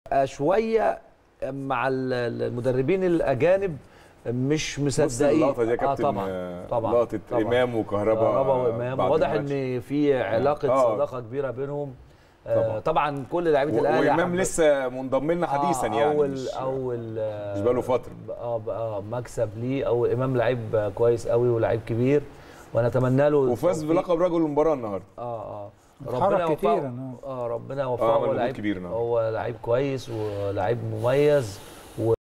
بيبقى شويه مع ال- المدربين الاجانب مش بص مصدقين اللقطه دي يا آه كابتن طبعا آه، طبعا لقطه طبعا. امام وكهربا كهربا وامام بعد واضح الماتش. ان في علاقه آه. صداقه كبيره بينهم آه، طبعا. طبعا كل لعيبه و- الاهلي وامام حب- لسه منضم لنا حديثا آه، يعني اول مش اول آه، مش بقاله فترة. اه اه مكسب ليه او امام لعيب كويس قوي ولعيب كبير ونتمنى له وفاز التوفيق. بلقب رجل المباراه النهارده اه اه اتحرك كتير يوفقه أنا. اه ربنا آه، يوفقه عمل هو مجهود لعيب كبير النهاردة. هو لعيب كويس ولعيب مميز